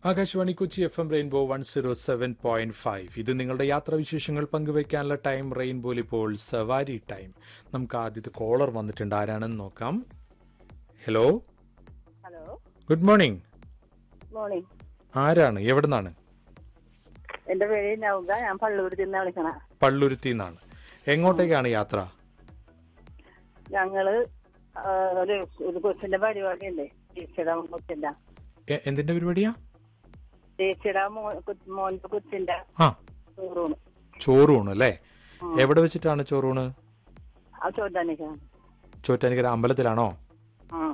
Akashvani Kochi F M rainbow one zero seven point five ഇത് നിങ്ങളുടെ യാത്രാവിശേഷങ്ങൾ പങ്കുവയ്ക്കാനുള്ള time റെയിൻബോയിൽ ഇപ്പോൾ സവാരി ടൈം നമുക്ക് ആദ്യത്തെ കോളർ വന്നിട്ടുണ്ട് ആരാണെന്ന് നോക്കാം hello hello good morning morning ആരാണ് എവിടെ നിന്നാണ് എന്റെ പേര് നൗക ഞാൻ പള്ളൂരിൽ നിന്ന് വിളിക്കണ പള്ളുരുത്തി നിന്നാണ് എങ്ങോട്ടേക്കാണ് യാത്ര ഞങ്ങള് ആ, ഒരു ഒരു കൊച്ചിന്റെ പരിപാടി ഉണ്ട് ചേച്ചിയുടെ കൊച്ചിന്റെ എ- എന്തിന്റെ പരിപാടിയാ ചേച്ചിയുടെ മോ- കു- മോന്റെ കൊച്ചിന്റെ ആ ചോറൂണ് ചോറൂണ് അല്ലേ എവിടെ വെച്ചിട്ടാണ് ചോറൂണ് ആ ചോദിക്കാനിക്കാണ് ചോറ്റാനിക്കര അമ്പലത്തിലാണോ